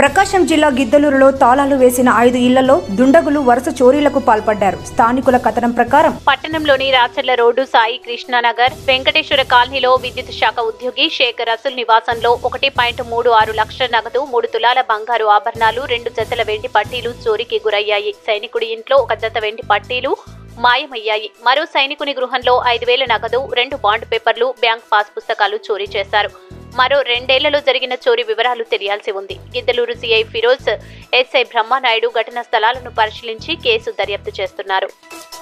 ప్రకాశం జిల్లా గిద్దలూరులో తాళాలు వేసిన ఐదు ఇళ్లలో దుండగులు వరుస చోరీలకు పాల్పడ్డారు స్థానికుల కథనం ప్రకారం పట్టణంలోని రాచర్ల రోడ్డు సాయి కృష్ణానగర్ వెంకటేశ్వర కాలనీలో విద్యుత్ శాఖ ఉద్యోగి శేఖర్ అసుల్ నివాసంలో ఒకటి పాయింట్ మూడు ఆరు లక్షల నగదు మూడు తులాల బంగారు ఆభరణాలు రెండు జతల వెండి పట్టీలు చోరీకి గురయ్యాయి సైనికుడి ఇంట్లో ఒక జత వెండి పట్టీలు మాయమయ్యాయి మరో సైనికుని గృహంలో ఐదు వేల నగదు రెండు బాండ్ పేపర్లు బ్యాంక్ పాస్ పుస్తకాలు చోరీ చేశారు మరో రెండేళ్లలో జరిగిన చోరీ వివరాలు తెలియాల్సి ఉంది గిద్దలూరు సీఐ ఫిరోజ్ ఎస్ఐ బ్రహ్మానాయుడు ఘటనా స్థలాలను పరిశీలించి కేసు దర్యాప్తు చేస్తున్నారు